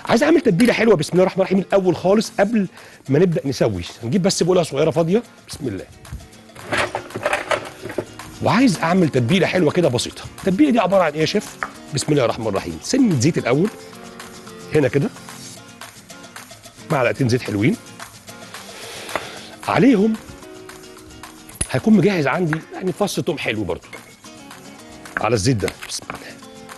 عايز اعمل تتبيله حلوه بسم الله الرحمن الرحيم الاول خالص قبل ما نبدا نسوي هنجيب بس بوله صغيره فاضيه بسم الله وعايز اعمل تتبيله حلوه كده بسيطه التتبيله دي عباره عن ايه يا شيف بسم الله الرحمن الرحيم سنه زيت الاول هنا كده معلقتين زيت حلوين عليهم هيكون مجهز عندي يعني فص توم حلو برضو على الزيت ده بسم الله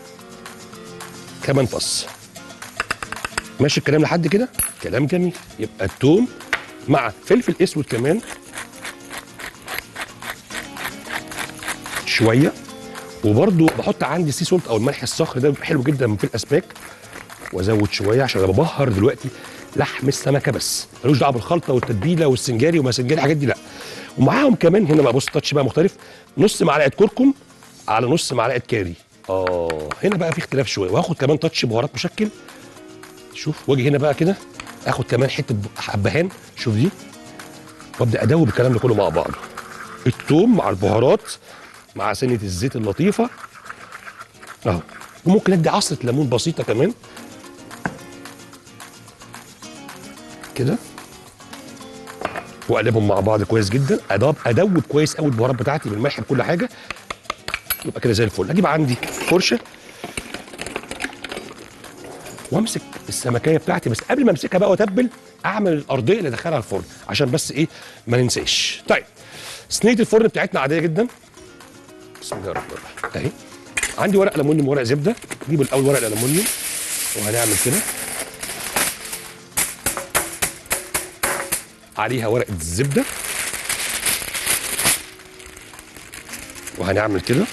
كمان فص ماشي الكلام لحد كده كلام جميل يبقى التوم مع فلفل اسود كمان شويه وبرده بحط عندي سي سولت او الملح الصخري ده بيبقى حلو جدا في الاسماك وازود شويه عشان انا ببهر دلوقتي لحم السمكه بس ملوش دعوه بالخلطه والتتبيله والسنجاري وما سنجاري الحاجات دي لا ومعاهم كمان هنا بقى بص تاتش بقى مختلف نص معلقه كركم على نص معلقه كاري اه هنا بقى في اختلاف شويه واخد كمان تاتش بهارات مشكل شوف واجي هنا بقى كده اخد كمان حته حبهان شوف دي وابدا ادوب الكلام ده كله مع بعضه التوم مع البهارات مع سنه الزيت اللطيفه اهو وممكن ادي عصره ليمون بسيطه كمان كده واقلبهم مع بعض كويس جدا ادوب ادوب كويس قوي البهارات بتاعتي بالملح بكل حاجه يبقى كده زي الفل اجيب عندي فرشه وامسك السمكيه بتاعتي بس قبل ما امسكها بقى واتبل اعمل الارضيه اللي ادخلها الفرن عشان بس ايه ما ننساش طيب صينيه الفرن بتاعتنا عاديه جدا بسم الله الرحمن الرحيم اهي عندي ورق الومنيوم ورق زبده نجيب الاول ورق الالومنيوم وهنعمل كده عليها ورقه الزبده وهنعمل كده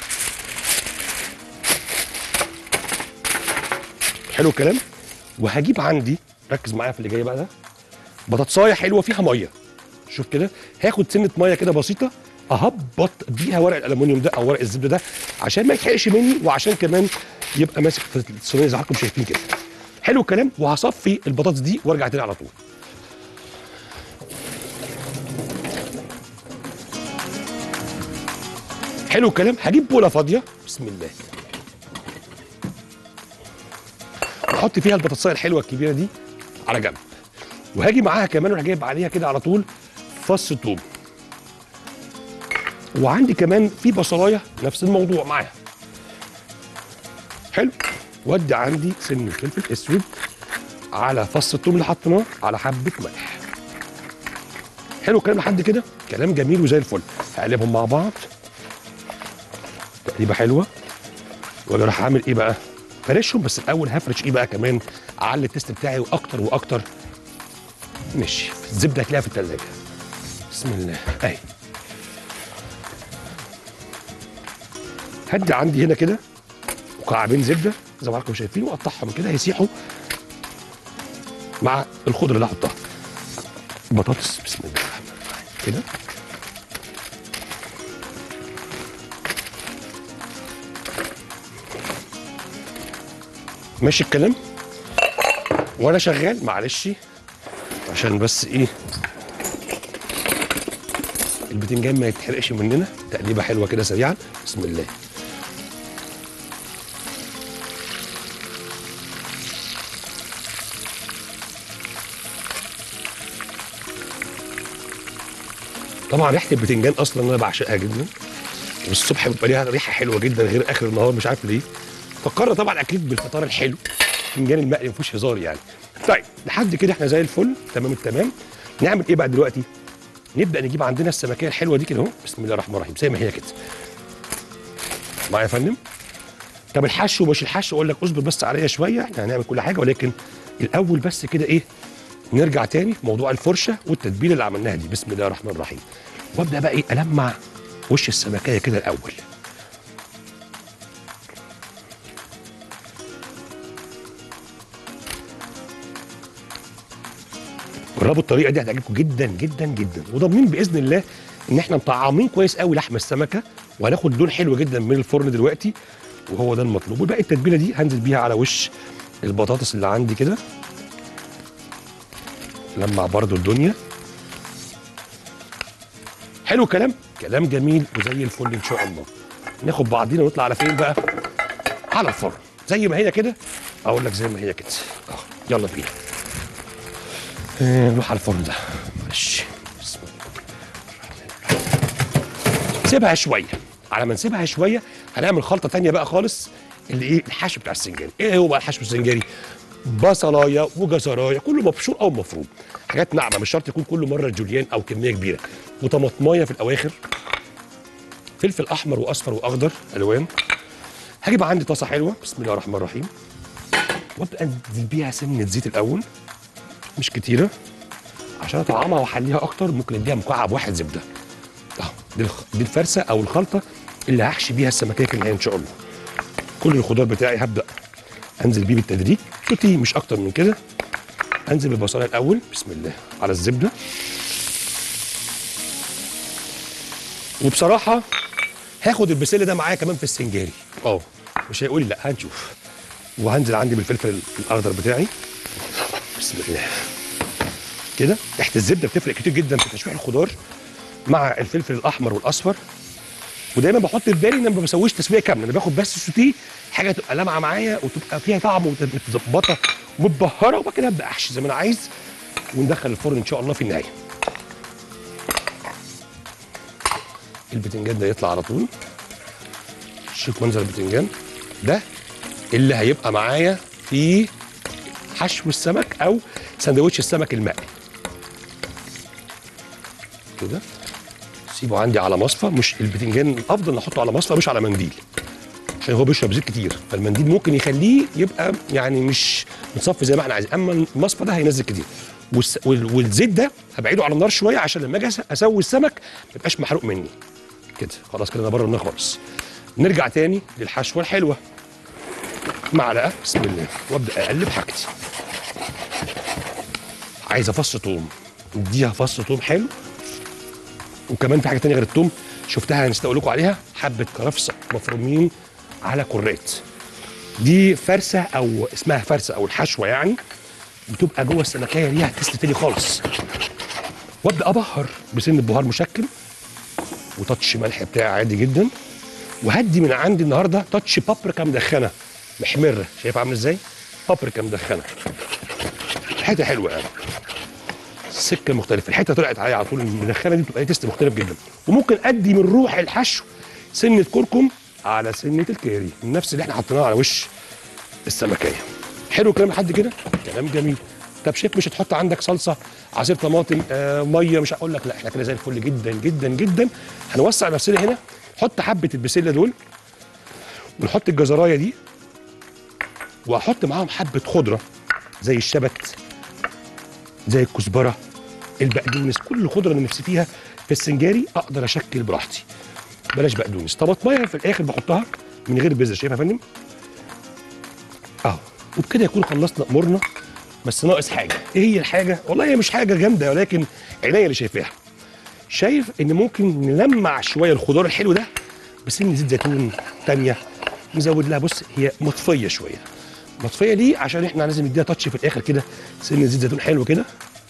حلو الكلام وهجيب عندي ركز معايا في اللي جاي بقى ده بطاطسايه حلوه فيها ميه شوف كده هاخد سنه ميه كده بسيطه اهبط بيها ورق الالومنيوم ده او ورق الزبده ده عشان ما يتحرقش مني وعشان كمان يبقى ماسك في الصينيه زي ما حضراتكم شايفين كده حلو الكلام وهصفي البطاطس دي وارجع تاني على طول حلو الكلام هجيب بوله فاضيه بسم الله واحط فيها البطاطسايه الحلوه الكبيره دي على جنب وهاجي معاها كمان وانا جايب عليها كده على طول فص ثوم وعندي كمان في بصلايه نفس الموضوع معاها حلو وادي عندي سن فلفل اسود على فص الثوم اللي حطيناه على حبه ملح حلو الكلام لحد كده كلام جميل وزي الفل هقلبهم مع بعض تقليبه حلوه واجي راح اعمل ايه بقى فرشهم بس الاول هفرش ايه بقى كمان اعلي التست بتاعي واكتر واكتر ماشي الزبده هتلاقيها في الثلاجه بسم الله اهي هدي عندي هنا كده مكعبين زبده زي ما حضراتكم شايفين واقطعهم كده هيسيحوا مع الخضره اللي هحطها بطاطس بسم الله الرحمن الرحيم كده ماشي الكلام وانا شغال معلش عشان بس ايه البتنجان ما يتحرقش مننا تقليبه حلوه كده سريعا بسم الله طبعا ريحه البتنجان اصلا انا بعشقها جدا والصبح بيبقى ليها ريحه حلوه جدا غير اخر النهار مش عارف ليه فكرنا طبعا اكيد بالفطار الحلو فنجان المقلي ما فيهوش هزار يعني طيب لحد كده احنا زي الفل تمام التمام نعمل ايه بقى دلوقتي نبدا نجيب عندنا السمكيه الحلوه دي كده اهو بسم الله الرحمن الرحيم زي ما هي كده معايا يا فندم طب الحشو مش الحشو اقول لك اصبر بس عليا شويه احنا هنعمل كل حاجه ولكن الاول بس كده ايه نرجع تاني في موضوع الفرشه والتتبيله اللي عملناها دي بسم الله الرحمن الرحيم وابدا بقى ايه المع وش السمكيه كده الاول جربوا الطريقه دي هتعجبكم جدا جدا جدا وضامنين باذن الله ان احنا مطعمين كويس قوي لحم السمكه وهناخد لون حلو جدا من الفرن دلوقتي وهو ده المطلوب وباقي التتبيله دي هنزل بيها على وش البطاطس اللي عندي كده لمع برضو الدنيا حلو كلام كلام جميل وزي الفل ان شاء الله ناخد بعضينا ونطلع على فين بقى على الفرن زي ما هي كده اقول لك زي ما هي كده اه يلا بينا آه، نروح على الفرن ده ماشي بسم الله. سيبها شويه على ما نسيبها شويه هنعمل خلطه تانية بقى خالص اللي ايه الحشو بتاع السنجاري ايه هو بقى الحشو السنجاري بصلايه وجزرايه كله مبشور او مفروم حاجات ناعمه مش شرط يكون كل مره جوليان او كميه كبيره وطماطمايه في الاواخر فلفل احمر واصفر واخضر الوان هجيب عندي طاسه حلوه بسم الله الرحمن الرحيم وابدا انزل بيها سنه زيت الاول مش كتيره عشان اطعمها واحليها اكتر ممكن اديها مكعب واحد زبده اهو دي الخ- دي الفرسه او الخلطه اللي هحشي بيها السمكيه في النهايه ان شاء الله كل الخضار بتاعي هبدا انزل بيه بالتدريج سوتيه مش اكتر من كده انزل بالبصلايه الاول بسم الله على الزبده وبصراحه هاخد البسله ده معايا كمان في السنجاري اه مش هيقول لي لا هنشوف وهنزل عندي بالفلفل الاخضر بتاعي بسم الله كده ريحه الزبده بتفرق كتير جدا في تشويح الخضار مع الفلفل الاحمر والاصفر ودايما بحط في بالي ان انا ما بسويش تسويه كامله انا باخد بس سوتيه حاجه تبقى لامعه معايا وتبقى فيها طعم ومتظبطه ومتبهره وبعد كده ابدا احشي زي ما انا عايز وندخل الفرن ان شاء الله في النهايه البتنجان ده يطلع على طول شوف منظر البتنجان ده اللي هيبقى معايا في حشو السمك او سندوتش السمك المقلي كده سيبه عندي على مصفى مش البتنجان الافضل نحطه على مصفى مش على منديل عشان هو بيشرب زيت كتير فالمنديل ممكن يخليه يبقى يعني مش متصفي زي ما احنا عايزين اما المصفى ده هينزل كتير والس- وال- والزيت ده هبعده على النار شويه عشان لما اجي أس- اسوي السمك ما يبقاش محروق مني كده خلاص كده انا بره النار خالص نرجع تاني للحشوه الحلوه معلقه بسم الله وابدا اقلب حاجتي عايزه فص توم اديها فص توم حلو وكمان في حاجه تانية غير التوم شفتها نسيت اقول لكم عليها حبه كرفس مفرومين على كرات دي فرسه او اسمها فرسه او الحشوه يعني بتبقى جوه السمكيه ليها تست تاني خالص وابدا ابهر بسن البهار مشكل وتاتش ملح بتاعي عادي جدا وهدي من عندي النهارده تاتش بابريكا مدخنه محمره شايف عامل ازاي بابريكا مدخنه حته حلوه يعني سكه مختلفه الحته طلعت عليا على طول المدخنه دي بتبقى ليها تيست مختلف جدا وممكن ادي من روح الحشو سنه كركم على سنه الكاري نفس اللي احنا حطيناه على وش السمكيه حلو الكلام لحد كده كلام جميل طب شيف مش هتحط عندك صلصه عصير طماطم آه ميه مش هقول لك لا احنا كده زي الفل جدا جدا جدا هنوسع نفسنا هنا حط حبه البسله دول ونحط الجزرايه دي واحط معاهم حبه خضره زي الشبت زي الكزبره البقدونس كل الخضره اللي نفسي فيها في السنجاري اقدر اشكل براحتي بلاش بقدونس طماطميه في الاخر بحطها من غير بذر شايفها يا فندم اهو وبكده يكون خلصنا امورنا بس ناقص حاجه ايه هي الحاجه والله هي مش حاجه جامده ولكن عينيا اللي شايفاها شايف ان ممكن نلمع شويه الخضار الحلو ده بسن زيت زيتون تانية نزود لها بص هي مطفيه شويه مطفيه ليه عشان احنا لازم نديها تاتش في الاخر كده سن زيت زيتون حلو كده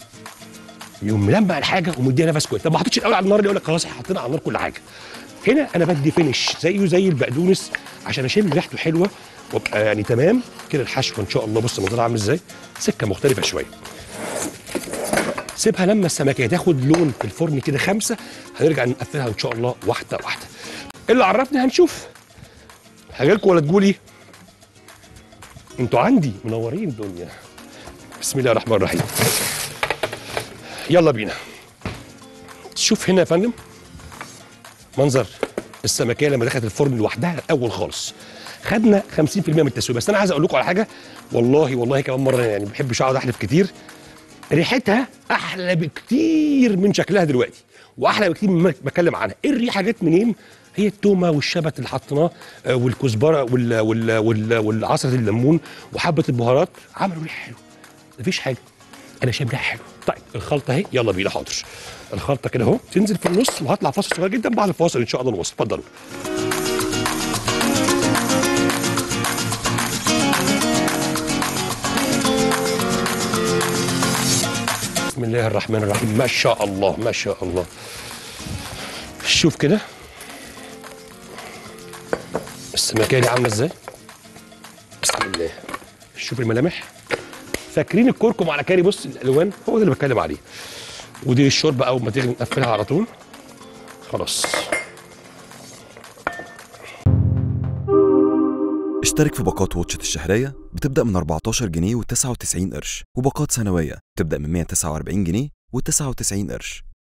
يقوم ملمع الحاجه ومديها نفس كويس طب ما حطيتش الاول على النار اللي يقول لك خلاص احنا حطينا على النار كل حاجه هنا انا بدي فينش زيه زي البقدونس عشان اشم ريحته حلوه وابقى يعني تمام كده الحشوه ان شاء الله بص منظرها عامل ازاي سكه مختلفه شويه سيبها لما السمكه تاخد لون في الفرن كده خمسه هنرجع نقفلها ان شاء الله واحده واحده اللي عرفني هنشوف هاجيلكوا ولا تقولي انتوا عندي منورين الدنيا بسم الله الرحمن الرحيم يلا بينا شوف هنا يا فندم منظر السمكيه لما دخلت الفرن لوحدها الاول خالص خدنا 50% من التسويه بس انا عايز اقول لكم على حاجه والله والله كمان مره يعني ما بحبش اقعد احلف كتير ريحتها احلى بكتير من شكلها دلوقتي واحلى بكتير من ما بتكلم عنها ايه الريحه جت منين هي التومه والشبت اللي حطيناه آه، والكزبره وال وال وال والعصره الليمون وحبه البهارات عملوا ريحه حلوه مفيش حاجه انا شايف ريحه حلوه طيب الخلطه اهي يلا بينا حاضر الخلطه كده اهو تنزل في النص وهطلع فاصل صغير جدا بعد الفاصل ان شاء الله نوصل اتفضلوا بسم الله الرحمن الرحيم ما شاء الله ما شاء الله شوف كده السمكيه دي عامله ازاي بسم الله شوف الملامح فاكرين الكركم على كاري بص الالوان هو ده اللي بتكلم عليه ودي الشوربه اول ما تغلي نقفلها على طول خلاص اشترك في باقات واتشت الشهرية بتبدأ من 14 جنيه و99 قرش وباقات سنوية بتبدأ من 149 جنيه و99 قرش